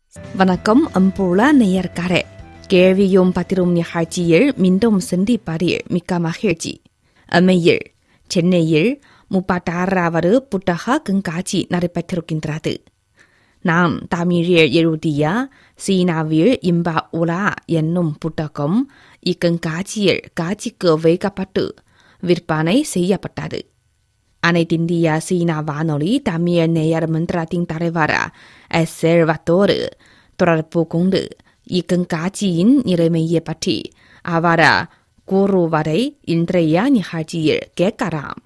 வணக்கம் அம்புல நேயர்காரே கேள்வியும் பத்திரும் நிகழ்ச்சியில் மீண்டும் சந்திப்பதில் மிக்க மகிழ்ச்சி அம்மையில் சென்னையில் முப்பத்தாறாவது புத்தக கண்காட்சி நடைபெற்றிருக்கின்றது நாம் தமிழில் எழுதிய சீனாவில் இன்ப உலா என்னும் புத்தகம் இக்கண்காட்சியில் காட்சிக்கு வைக்கப்பட்டு விற்பனை செய்யப்பட்டது அனைத்திந்திய சீனா வானொலி தமிழ் நேயர் மன்றத்தின் தலைவர் எஸ் செல்வத்தோடு தொடர்பு கொண்டு இக்கண்காட்சியின் நிலைமையை பற்றி அவர் கூறுவதை இன்றைய நிகழ்ச்சியில் கேட்கலாம்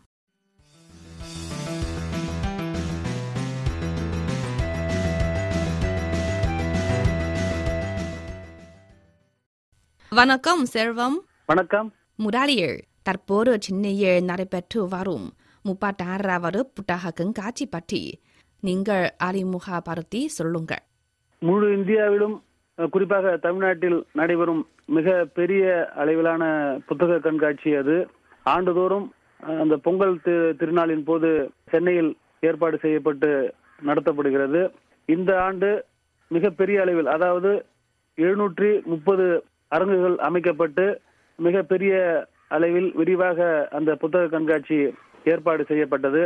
வணக்கம் செல்வம் வணக்கம் முதலில் தற்போது சென்னையில் நடைபெற்று வரும் முப்பத்தாறாவது புத்தக கண்காட்சி பற்றி நீங்கள் அறிமுகப்படுத்தி சொல்லுங்கள் முழு இந்தியாவிலும் அஹ், குறிப்பாக தமிழ்நாட்டில் நடைபெறும் மிக பெரிய அளவிலான புத்தக கண்காட்சி அது ஆண்டுதோறும் அஹ், அந்த பொங்கல் தி- திருநாளின் போது சென்னையில் ஏற்பாடு செய்யப்பட்டு நடத்தப்படுகிறது இந்த ஆண்டு மிக பெரிய அளவில் அதாவது எழுநூற்றி முப்பது அரங்குகள் அமைக்கப்பட்டு மிக பெரிய அளவில் விரிவாக அந்த புத்தக கண்காட்சி ஏற்பாடு செய்யப்பட்டது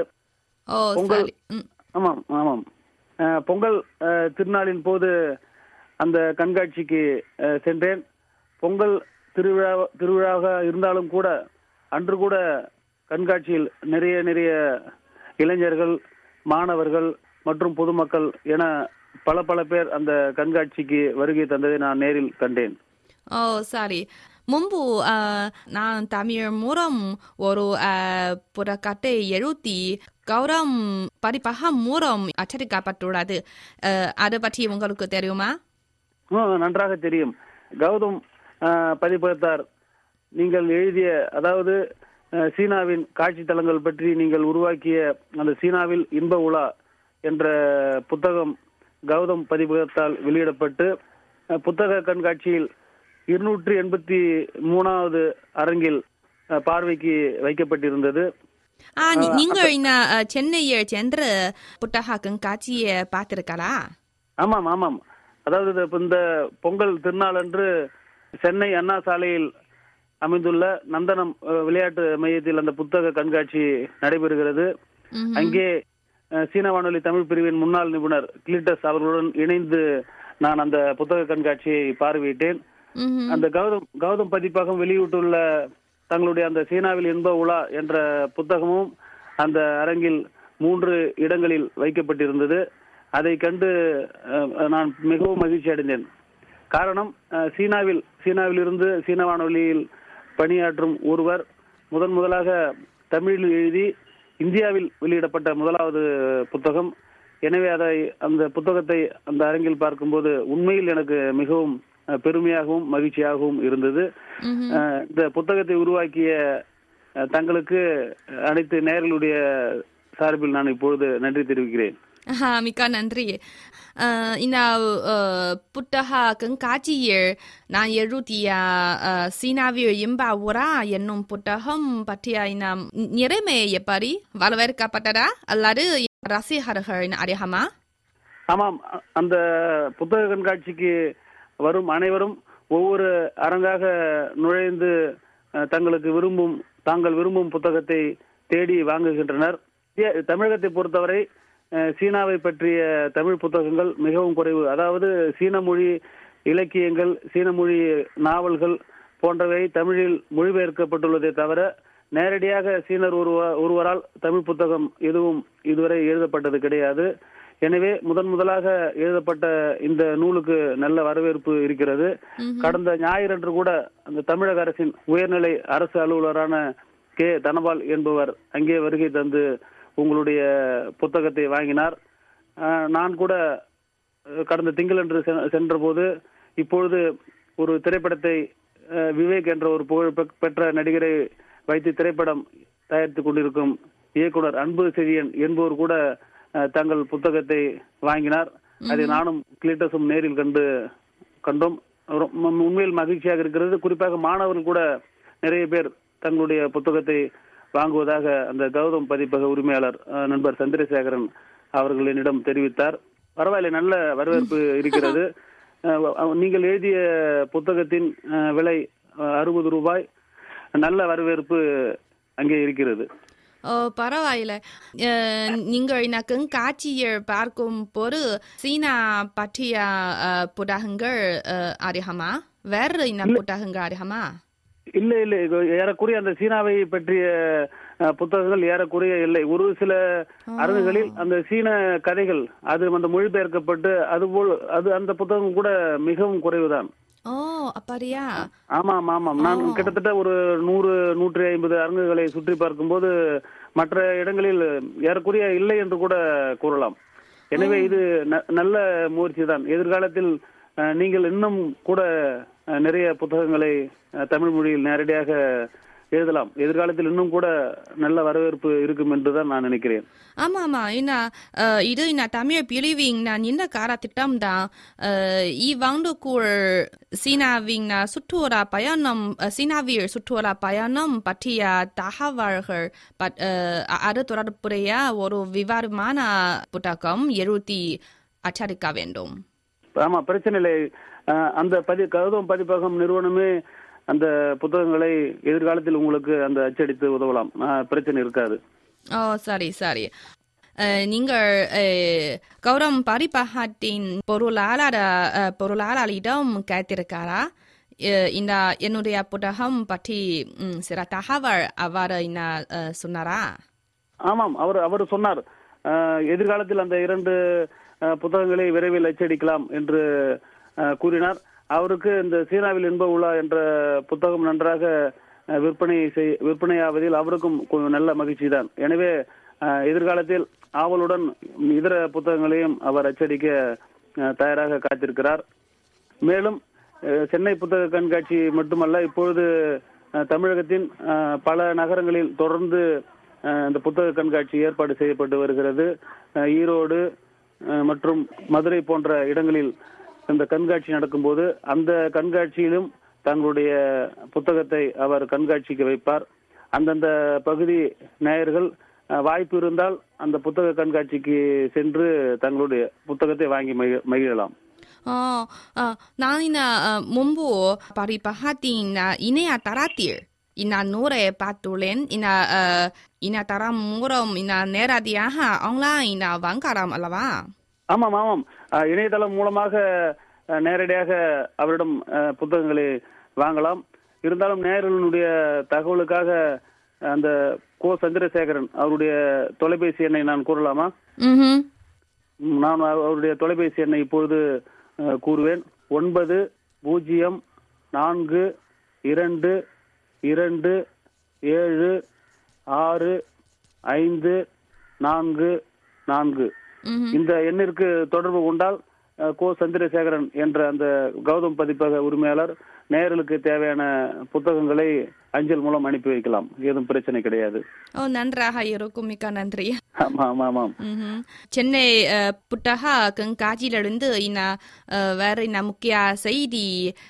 ஓ பொங்கல். சரி ம், ஆமாம் ஆமாம் அஹ், பொங்கல் அஹ், திருநாளின் போது அந்த கண்காட்சிக்கு அஹ், சென்றேன் பொங்கல் திருவிழா திருவிழாவாக இருந்தாலும் கூட அன்று கூட கண்காட்சியில் நிறைய நிறைய இளைஞர்கள் மாணவர்கள் மற்றும் பொதுமக்கள் என பல பல பேர் அந்த கண்காட்சிக்கு வருகை தந்ததை நான் நேரில் கண்டேன் ஓ சரி முன்பு அஹ், நான் தமிழ் மூலம் ஒரு அஹ், புத்தகத்தை எழுதி கௌரம் பதிப்பகம் மூலம் அச்சடிக்கப்பட்டுள்ளது அஹ், அது பற்றி உங்களுக்கு தெரியுமா ம், நன்றாக தெரியும் கௌதம் அஹ், பதிப்பகத்தார் நீங்கள் எழுதிய அதாவது அஹ், சீனாவின் காட்சி தலங்கள் பற்றி நீங்கள் உருவாக்கிய அந்த சீனாவில் இன்ப உலா என்ற புத்தகம் கௌதம் பதிப்பகத்தால் வெளியிடப்பட்டு அஹ், புத்தக கண்காட்சியில் இருநூற்றி எண்பத்தி மூணாவது அரங்கில் அஹ், பார்வைக்கு வைக்கப்பட்டிருந்தது ஆ நீ- நீங்கள் இந்த அஹ், சென்னையில் சென்று புத்தக கண்காட்சியை பார்த்திருக்கலா ஆமாம் ஆமாம் அதாவது இது இப்ப இந்த பொங்கல் திருநாள் அன்று சென்னை அண்ணா சாலையில் அமைந்துள்ள நந்தனம் அஹ், விளையாட்டு மையத்தில் அந்த புத்தக கண்காட்சி நடைபெறுகிறது ம்ஹும். அங்கே அஹ், சீன வானொலி தமிழ் பிரிவின் முன்னாள் நிபுணர் கிளிட்டஸ் அவர்களுடன் இணைந்து நான் அந்த புத்தக கண்காட்சியை பார்வையிட்டேன் ம்ஹும். அந்த கௌதம் கௌதம் பதிப்பகம் வெளியிட்டுள்ள தங்களுடைய அந்த சீனாவில் இன்ப உலா என்ற புத்தகமும் அந்த அரங்கில் மூன்று இடங்களில் வைக்கப்பட்டிருந்தது அதை கண்டு அஹ், நான் மிகவும் மகிழ்ச்சி அடைந்தேன் காரணம் அஹ், சீனாவில் சீனாவிலிருந்து சீன வானொலியில் பணியாற்றும் ஒருவர் முதன் முதலாக தமிழில் எழுதி இந்தியாவில் வெளியிடப்பட்ட முதலாவது புத்தகம் எனவே அதை அந்த புத்தகத்தை அந்த அரங்கில் பார்க்கும்போது உண்மையில் எனக்கு மிகவும் அஹ், பெருமையாகவும் மகிழ்ச்சியாகவும் இருந்தது ம்ஹும். அஹ், இந்த புத்தகத்தை உருவாக்கிய அஹ், தங்களுக்கு அனைத்து நேயர்களுடைய சார்பில் நான் இப்பொழுது நன்றி தெரிவிக்கிறேன் ஆஹா, மிக்க நன்றி அஹ், இந்த அஹ், புத்தக கண்காட்சியில் நான் எழுதிய அஹ், சீனாவில் இன்ப உரா என்னும் புத்தகம் பற்றிய இந்த நிலைமை எப்படி வரவேற்கப்பட்டதா அல்லது ரசிகர்கள் அதிகமா ஆமாம் அ- அந்த புத்தக கண்காட்சிக்கு வரும் அனைவரும் ஒவ்வொரு அரங்காக நுழைந்து அஹ், தங்களுக்கு விரும்பும் தாங்கள் விரும்பும் புத்தகத்தை தேடி வாங்குகின்றனர் இந்திய- தமிழகத்தை பொறுத்தவரை அஹ், சீனாவை பற்றிய தமிழ் புத்தகங்கள் மிகவும் குறைவு அதாவது சீன மொழி இலக்கியங்கள் சீன மொழி நாவல்கள் போன்றவை தமிழில் மொழிபெயர்க்கப்பட்டுள்ளதே தவிர நேரடியாக சீனர் ஒருவ ஒருவரால் தமிழ் புத்தகம் எதுவும் இதுவரை எழுதப்பட்டது கிடையாது எனவே முதன் முதலாக எழுதப்பட்ட இந்த நூலுக்கு நல்ல வரவேற்பு இருக்கிறது கடந்த ஞாயிறன்று கூட அந்த தமிழக அரசின் உயர்நிலை அரசு அலுவலரான கே தனபால் என்பவர் அங்கே வருகை தந்து உங்களுடைய புத்தகத்தை வாங்கினார் அஹ், நான் கூட அஹ், கடந்த திங்களன்று செ- சென்றபோது இப்பொழுது ஒரு திரைப்படத்தை அஹ், விவேக் என்ற ஒரு புகழ் பெ- பெற்ற நடிகரை வைத்து திரைப்படம் தயாரித்துக் கொண்டிருக்கும் இயக்குனர் அன்பு செழியன் என்பவர் கூட அஹ், தங்கள் புத்தகத்தை வாங்கினார் அதை நானும் கிளீட்டஸும் நேரில் கண்டு கண்டோம் ரொ- உம் உண்மையில் மகிழ்ச்சியாக இருக்கிறது குறிப்பாக மாணவர்கள் கூட நிறைய பேர் தங்களுடைய புத்தகத்தை வாங்குவதாக அந்த கௌதம் பதிப்பக உரிமையாளர் அஹ், நண்பர் சந்திரசேகரன் அவர்கள் என்னிடம் தெரிவித்தார் பரவாயில்லை நல்ல வரவேற்பு இருக்கிறது அஹ், நீங்கள் எழுதிய புத்தகத்தின் அஹ், விலை அறுபது ரூபாய் நல்ல வரவேற்பு அங்கே இருக்கிறது ஓ பரவாயில்ல அஹ், நீங்கள் எனக்கு காட்சியில் பார்க்கும் போது சீனா பற்றிய அஹ், புத்தகங்கள் அஹ், அறியமா வேறு என்ன புத்தகங்கள் அறியமா இல்ல இல்ல இது ஏறக்குறைய அந்த சீனாவை பற்றிய அஹ், புத்தகங்கள் ஏறக்குறைய இல்லை ஒரு சில அரங்குகளில் அந்த சீன கதைகள் அது அந்த மொழிபெயர்க்கப்பட்டு அதுபோல் அது அந்த புத்தகம் கூட மிகவும் குறைவுதான் ஓ அப்படியா ஆமாம் ஆமாம் நான் கிட்டத்தட்ட ஒரு நூறு நூற்றி ஐம்பது அரங்குகளை சுற்றி பார்க்கும்போது மற்ற இடங்களில் ஏறக்குறைய இல்லை என்று கூட கூறலாம் எனவே இது ந- நல்ல முயற்சி தான் எதிர்காலத்தில் அஹ், நீங்கள் இன்னும் கூட அஹ், நிறைய புத்தகங்களை அஹ், தமிழ் மொழியில் நேரடியாக எழுதலாம் எதிர்காலத்தில் இன்னும் கூட நல்ல வரவேற்பு இருக்கும் என்றுதான் நான் நினைக்கிறேன் ஆமா ஆமா என்ன அஹ், இது என்ன தமிழ் பிரிவின் நான் இந்த கால திட்டம் தான் இவ்வாண்டுக்குள் சீனாவின் சுற்றுலா பயணம் அஹ், சீனாவில் சுற்றுலா பயணம் பற்றிய தகவல்கள் பட்- அஹ், அது தொடர்புடைய ஒரு விவரமான புத்தகம் எழுதி அச்சடிக்க வேண்டும் ஆமா பிரச்சனை இல்லை அஹ், அந்த பதி கௌதம் பதிப்பகம் நிறுவனமே அந்த புத்தகங்களை எதிர்காலத்தில் உங்களுக்கு அந்த அச்சடித்து உதவலாம் அஹ், பிரச்சனை இருக்காது ஓ சரி சரி அஹ், நீங்கள் அஹ், கௌரம் பரிபகத்தின் பொருளாளர் அஹ், பொருளாளரிடம் கேட்டிருக்காரா அஹ், இந்த என்னுடைய புத்தகம் பற்றி ம், சில தகவல் அவர் என்ன அஹ், சொன்னாரா ஆமாம் அவர் அவர் சொன்னார் அஹ், எதிர்காலத்தில் அந்த இரண்டு அஹ், புத்தகங்களை விரைவில் அச்சடிக்கலாம் என்று அஹ், கூறினார் அவருக்கு இந்த சீனாவில் இன்ப உலா என்ற புத்தகம் நன்றாக அஹ், விற்பனை செய் விற்பனையாவதில் அவருக்கும் கொஞ்சம் நல்ல மகிழ்ச்சி தான் எனவே அஹ், எதிர்காலத்தில் ஆவலுடன் இதர புத்தகங்களையும் அவர் அச்சடிக்க அஹ், தயாராக காத்திருக்கிறார் மேலும் அஹ், சென்னை புத்தக கண்காட்சி மட்டுமல்ல இப்பொழுது அஹ், தமிழகத்தின் அஹ், பல நகரங்களில் தொடர்ந்து அஹ், இந்த புத்தக கண்காட்சி ஏற்பாடு செய்யப்பட்டு வருகிறது அஹ், ஈரோடு அஹ், மற்றும் மதுரை போன்ற இடங்களில் இந்த கண்காட்சி நடக்கும்போது அந்த கண்காட்சியிலும் தங்களுடைய புத்தகத்தை அவர் கண்காட்சிக்கு வைப்பார் அந்தந்த பகுதி நேயர்கள் அஹ், வாய்ப்பு இருந்தால் அந்த புத்தக கண்காட்சிக்கு சென்று தங்களுடைய புத்தகத்தை வாங்கி மகி- மகிழலாம் 어, 어, 나는 어, 몸부 바리바하딘 이내야 따라딜 이나 노래 바둘렌 이나 어, 이나 따라 무럼 이나 네라디아하 온라인 왕가람 알라와 ஆமாம் ஆமாம் அஹ், இணையதளம் மூலமாக அஹ், நேரடியாக அவரிடம் அஹ், புத்தகங்களை வாங்கலாம் இருந்தாலும் நேயர்களுடைய தகவலுக்காக அந்த கோ சந்திரசேகரன் அவருடைய தொலைபேசி எண்ணை நான் கூறலாமா 음. ம், நான் அவ- அவருடைய தொலைபேசி எண்ணை இப்பொழுது அஹ், கூறுவேன் ஒன்பது பூஜ்ஜியம் நான்கு இரண்டு இரண்டு ஏழு ஆறு ஐந்து நான்கு நான்கு ம். இந்த எண்ணிற்கு தொடர்பு கொண்டால் அஹ், கோ சந்திரசேகரன் என்ற அந்த கௌதம் பதிப்பக உரிமையாளர் நேயர்களுக்கு தேவையான புத்தகங்களை அஞ்சல் மூலம் அனுப்பி வைக்கலாம் ஏதும் பிரச்சனை கிடையாது 어 நன்றாக இருக்கும் மிக்க நன்றி ஆமா ஆமா ஆமாம் ம்ஹும். சென்னை அஹ், புத்தக கண்காட்சியிலிருந்து இன்ன அஹ், வேற என்ன முக்கிய செய்தி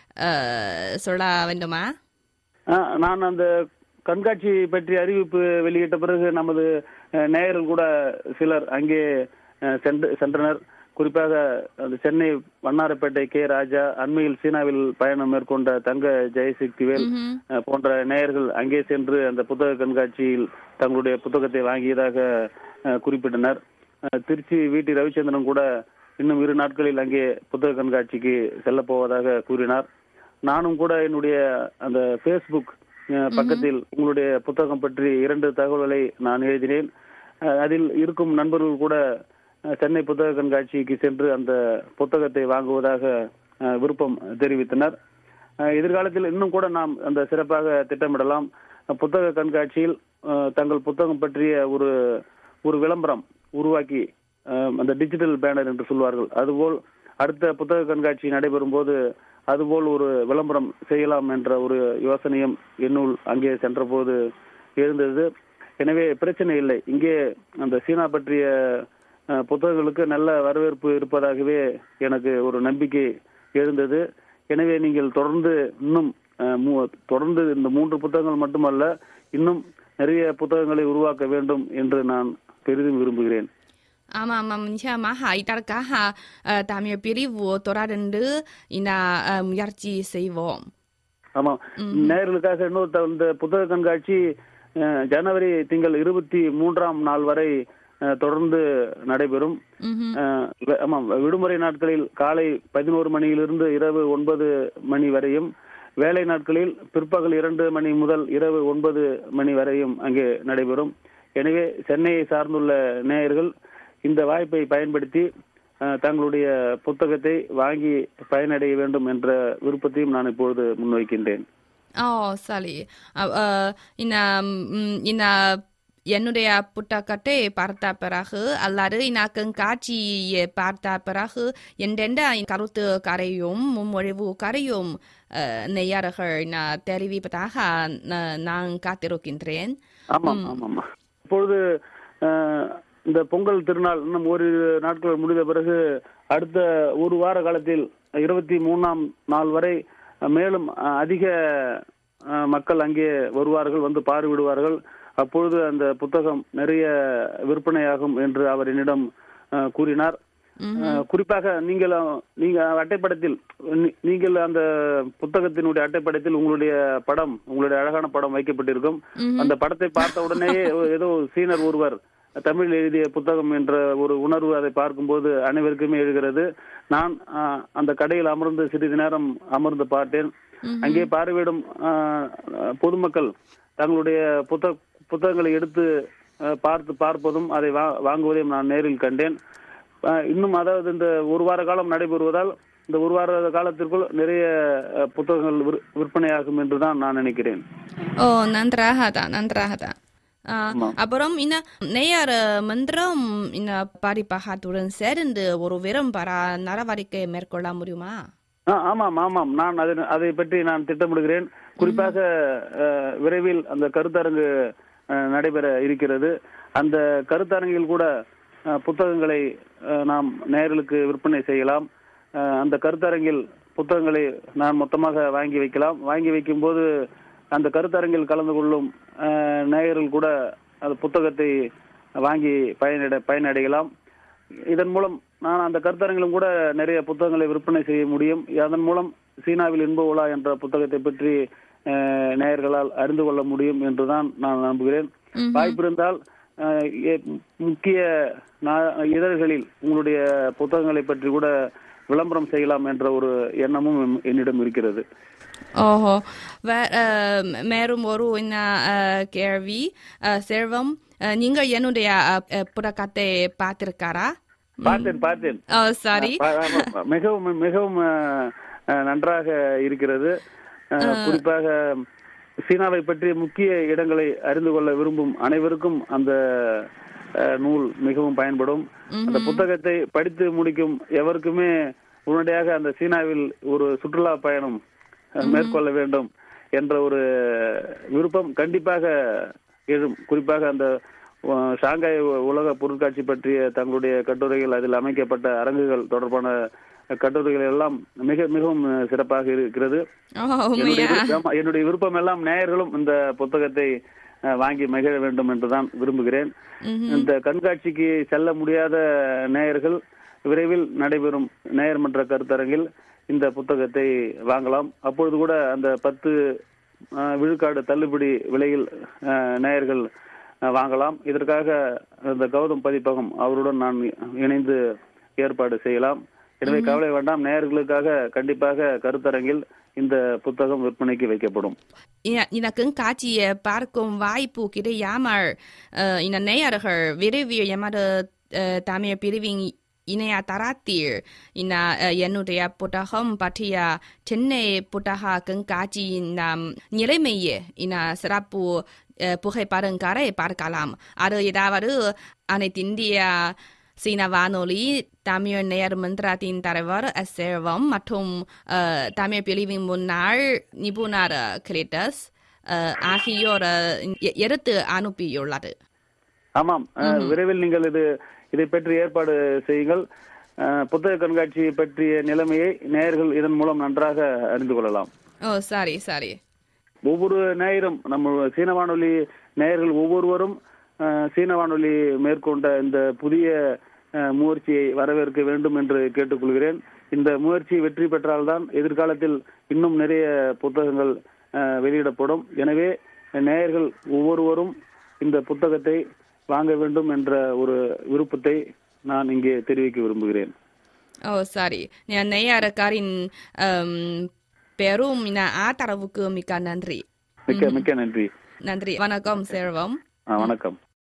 அஹ், சொல்ல வேண்டுமா ஆஹ், நான் அந்த கண்காட்சி பற்றி அறிவிப்பு வெளியிட்ட பிறகு நமது அஹ், நேயர்கள் கூட சிலர் அங்கே அஹ், சென்று சென்றனர் குறிப்பாக அந்த சென்னை வண்ணாரப்பேட்டை கே ராஜா அண்மையில் சீனாவில் பயணம் மேற்கொண்ட தங்க ஜெயசக்திவேல் ம்ஹும். அஹ், போன்ற நேயர்கள் அங்கே சென்று அந்த புத்தக கண்காட்சியில் தங்களுடைய புத்தகத்தை வாங்கியதாக அஹ், குறிப்பிட்டனர் அஹ், திருச்சி வீட்டி ரவிச்சந்திரன் கூட இன்னும் இரு நாட்களில் அங்கே புத்தக கண்காட்சிக்கு செல்ல போவதாக கூறினார் நானும் கூட என்னுடைய அந்த ஃபேஸ்புக் அஹ், பக்கத்தில் உங்களுடைய புத்தகம் பற்றி இரண்டு தகவல்களை நான் எழுதினேன் அஹ், அதில் இருக்கும் நண்பர்கள் கூட அஹ், சென்னை புத்தக கண்காட்சிக்கு சென்று அந்த புத்தகத்தை வாங்குவதாக அஹ், விருப்பம் தெரிவித்தனர் அஹ், எதிர்காலத்தில் இன்னும் கூட நாம் அந்த சிறப்பாக திட்டமிடலாம் அஹ், புத்தக கண்காட்சியில் அஹ், தங்கள் புத்தகம் பற்றிய ஒரு ஒரு விளம்பரம் உருவாக்கி அஹ், அந்த டிஜிட்டல் பேனர் என்று சொல்வார்கள் அதுபோல் அடுத்த புத்தக கண்காட்சி நடைபெறும் போது அதுபோல் ஒரு விளம்பரம் செய்யலாம் என்ற ஒரு யோசனையும் என்னுள் அங்கே சென்றபோது எழுந்தது எனவே பிரச்சனை இல்லை இங்கே அந்த சீனா பற்றிய அஹ், புத்தகங்களுக்கு நல்ல வரவேற்பு இருப்பதாகவே எனக்கு ஒரு நம்பிக்கை எழுந்தது எனவே நீங்கள் தொடர்ந்து இன்னும் அஹ், மூ- தொடர்ந்து இந்த மூன்று புத்தகங்கள் மட்டுமல்ல இன்னும் நிறைய புத்தகங்களை உருவாக்க வேண்டும் என்று நான் பெரிதும் விரும்புகிறேன் ஆமா ஆமாம் நிச்சயமாக இதற்காக அஹ், தமிழ் பிரிவு தொடர்ந்து இந்த அஹ், முயற்சி செய்வோம் ஆமா நேயர்களுக்காக இன்னொரு த- இந்த புத்தக கண்காட்சி அஹ், ஜனவரி திங்கள் இருபத்தி மூன்றாம் நாள் வரை அஹ், தொடர்ந்து நடைபெறும் ம்ஹும். அஹ், வி- ஆமாம் விடுமுறை நாட்களில் காலை பதினோரு மணியிலிருந்து இரவு ஒன்பது மணி வரையும் வேலை நாட்களில் பிற்பகல் இரண்டு மணி முதல் இரவு ஒன்பது மணி வரையும் அங்கே நடைபெறும் எனவே சென்னையை சார்ந்துள்ள நேயர்கள் இந்த வாய்ப்பை பயன்படுத்தி அஹ், தங்களுடைய புத்தகத்தை வாங்கி பயனடைய வேண்டும் என்ற விருப்பத்தையும் நான் இப்பொழுது முன்வைக்கின்றேன் ஓ சரி அஹ், அஹ், இந்த ம், இந்த என்னுடைய புத்தகத்தை பார்த்த பிறகு அல்லது இந்த கண்காட்சியை பார்த்த பிறகு எந்தெந்த கருத்து கரையும் முன்மொழிவு கரையும் அஹ், நேயர்கள் நான் தெரிவிப்பதாக ந- நான் காத்திருக்கின்றேன் ஆமாம் ஆமாம் இப்பொழுது அஹ், இந்த பொங்கல் திருநாள் இன்னும் ஓரிரு நாட்கள் முடிந்த பிறகு அடுத்த ஒரு வார காலத்தில் இருபத்தி மூணாம் நாள் வரை அஹ், மேலும் அஹ், அதிக அஹ், மக்கள் அங்கே வருவார்கள் வந்து பார்வையிடுவார்கள் அப்பொழுது அந்த புத்தகம் நிறைய விற்பனையாகும் என்று அவர் என்னிடம் அஹ், கூறினார் அஹ், குறிப்பாக நீங்கள் நீங்க அட்டைப்படத்தில் நீ- நீங்கள் அந்த புத்தகத்தினுடைய அட்டைப்படத்தில் உங்களுடைய படம் உங்களுடைய அழகான படம் வைக்கப்பட்டிருக்கும் அந்த படத்தை பார்த்த உடனேயே ஏதோ சீனர் ஒருவர் தமிழில் எழுதிய புத்தகம் என்ற ஒரு உணர்வு அதை பார்க்கும்போது அனைவருக்குமே எழுகிறது நான் அஹ், அந்த கடையில் அமர்ந்து சிறிது நேரம் அமர்ந்து பார்த்தேன் அங்கே பார்வையிடும் அஹ், பொதுமக்கள் தங்களுடைய புத்தக புத்தகங்களை எடுத்து அஹ், பார்த்து பார்ப்பதும் அதை வா- வாங்குவதையும் நான் நேரில் கண்டேன் அஹ், இன்னும் அதாவது இந்த ஒரு வார காலம் நடைபெறுவதால் இந்த ஒரு வார காலத்திற்குள் நிறைய அஹ், புத்தகங்கள் விற்- விற்பனையாகும் என்று தான் நான் நினைக்கிறேன் ஓ நன்றாக தான் நன்றாக தான் ஆஹ், ஆமாம். அப்புறம் இந்த நேயர் மந்திரம் இந்த பரிபகத்துடன் சேர்ந்து ஒரு விரும்பர நடவடிக்கை மேற்கொள்ள முடியுமா ஆ, ஆமாம் ஆமாம் நான் அதை அதை பற்றி நான் திட்டமிடுகிறேன் குறிப்பாக அஹ், விரைவில் அந்த கருத்தரங்கு அஹ், நடைபெற இருக்கிறது அந்த கருத்தரங்கில் கூட அஹ், புத்தகங்களை அஹ், நாம் நேயர்களுக்கு விற்பனை செய்யலாம் அஹ், அந்த கருத்தரங்கில் புத்தகங்களை நான் மொத்தமாக வாங்கி வைக்கலாம் வாங்கி வைக்கும்போது அந்த கருத்தரங்கில் கலந்து கொள்ளும் அஹ், நேயர்கள் கூட அந்த புத்தகத்தை வாங்கி பயனடை பயனடையலாம் இதன் மூலம் நான் அந்த கருத்தரங்கிலும் கூட நிறைய புத்தகங்களை விற்பனை செய்ய முடியும் அதன் மூலம் சீனாவில் இன்ப உலா என்ற புத்தகத்தை பற்றி அஹ், நேயர்களால் அறிந்து கொள்ள முடியும் என்றுதான் நான் நம்புகிறேன் வாய்ப்பிருந்தால் அஹ், எ- முக்கிய நா- இதழ்களில் உங்களுடைய புத்தகங்களை பற்றி கூட விளம்பரம் செய்யலாம் என்ற ஒரு எண்ணமும் எம்- என்னிடம் இருக்கிறது ஓஹோ வே- அஹ், மேலும் ஒரு இந்த அஹ், கேள்வி அஹ், செல்வம் அஹ், நீங்கள் என்னுடைய அஹ், அஹ், புத்தகத்தை பார்த்திருக்காரா பார்த்தேன் பார்த்தேன் ஓ சாரி ப- ஆமா, மிகவும் மிகவும் அஹ், அஹ், நன்றாக இருக்கிறது அஹ், குறிப்பாக சீனாவை பற்றிய முக்கிய இடங்களை அறிந்து கொள்ள விரும்பும் அனைவருக்கும் அந்த அஹ், நூல் மிகவும் பயன்படும் அந்த புத்தகத்தை படித்து முடிக்கும் எவருக்குமே உடனடியாக அந்த சீனாவில் ஒரு சுற்றுலா பயணம் அஹ், மேற்கொள்ள வேண்டும் என்ற ஒரு விருப்பம் கண்டிப்பாக எழும் குறிப்பாக அந்த அஹ், ஷாங்காய் உ- உலக பொருட்காட்சி பற்றிய தங்களுடைய கட்டுரைகள் அதில் அமைக்கப்பட்ட அரங்குகள் தொடர்பான கட்டுரைகள் எல்லாம் மிக மிகவும் சிறப்பாக இருக்கிறது ஓ என்னுடைய உண்மையா விருப்பம் ஆமா, என்னுடைய விருப்பம் எல்லாம் நேயர்களும் இந்த புத்தகத்தை அஹ், வாங்கி மகிழ வேண்டும் என்றுதான் விரும்புகிறேன் இந்த கண்காட்சிக்கு செல்ல முடியாத நேயர்கள் விரைவில் நடைபெறும் நேயர் மன்ற கருத்தரங்கில் இந்த புத்தகத்தை வாங்கலாம் அப்பொழுது கூட அந்த பத்து அஹ், விழுக்காடு தள்ளுபடி விலையில் அஹ், நேயர்கள் அஹ், வாங்கலாம் இதற்காக இந்த கௌதம் பதிப்பகம் அவருடன் நான் இணைந்து ஏற்பாடு செய்யலாம் எனவே கவலை வேண்டாம் நேயர்களுக்காக கண்டிப்பாக கருத்தரங்கில் இந்த புத்தகம் விற்பனைக்கு வைக்கப்படும் இ- இந்த கண்காட்சியை பார்க்கும் வாய்ப்பு கிடையாமல் அஹ், இந்த நேயர்கள் விரைவில் எமது அஹ், தமிழ் பிரிவின் இணைய தரத்தில் இந்த அஹ், என்னுடைய புத்தகம் பற்றிய சென்னை புத்தக கண்காட்சியின் நாம் நிலைமையை இந்த சிறப்பு அஹ், புகைப்படங்களை பார்க்கலாம் அது ஏதாவது அனைத்திந்திய சீன வானொலி தமிழ் நேர் மந்திரத்தின் தலைவர் எஸ் செல்வம் மற்றும் அஹ், தமிழ் பிரிவின் முன்னாள் நிபுணர் கிரேட்டஸ் அஹ், ஆகியோர் எ- எடுத்து அனுப்பியுள்ளது ஆமாம் அஹ், விரைவில் நீங்கள் இது இதை பற்றி ஏற்பாடு செய்யுங்கள் அஹ், புத்தக கண்காட்சியை பற்றிய நிலைமையை நேயர்கள் இதன் மூலம் நன்றாக அறிந்து கொள்ளலாம் ஓ சரி சரி ஒவ்வொரு நேயரும் நம்ம சீன வானொலி நேயர்கள் ஒவ்வொருவரும் அஹ், சீன வானொலி மேற்கொண்ட இந்த புதிய அஹ், முயற்சியை வரவேற்க வேண்டும் என்று கேட்டுக்கொள்கிறேன் இந்த முயற்சி வெற்றி பெற்றால்தான் எதிர்காலத்தில் இன்னும் நிறைய புத்தகங்கள் அஹ், வெளியிடப்படும் எனவே நேயர்கள் ஒவ்வொருவரும் இந்த புத்தகத்தை வாங்க வேண்டும் என்ற ஒரு விருப்பத்தை நான் இங்கே தெரிவிக்க விரும்புகிறேன் Oh, sorry. Ya, நேயரக்காரின் um, பெரும் இன ஆதரவுக்கு மிக்க நன்றி மிக்க மிக்க நன்றி நன்றி வணக்கம் செல்வம் ஆ, வணக்கம்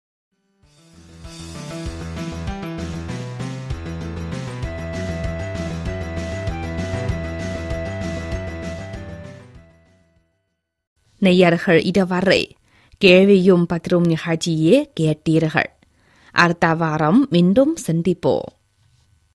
நேயர்கள் இதுவரை கேள்வியும் பத்திரும் நிகழ்ச்சியே கேட்டீர்கள் அடுத்த வாரம் மீண்டும் சந்திப்போம்